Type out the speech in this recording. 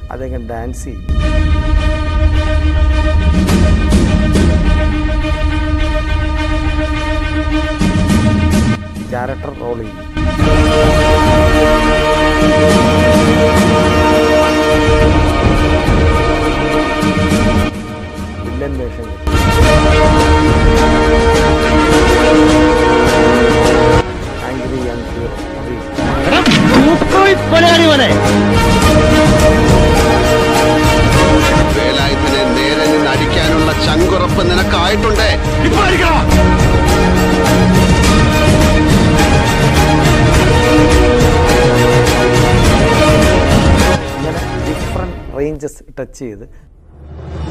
അദ്ദേഹം ഡാൻസ് ചെയ്യും character role ചെയ്യും വില്ലൻ വേഷം ചെയ്യും. ആംഗ്രി യങ് ഹീറോ അറിയും വേലായുധനെ നേരെ നിന്ന് അടിക്കാനുള്ള ചങ്കുറപ്പ് നിനക്കായിട്ടുണ്ടേ ഇങ്ങനെ ഡിഫറെൻറ്റ് റേഞ്ചസ് ടച്ച് ചെയ്ത്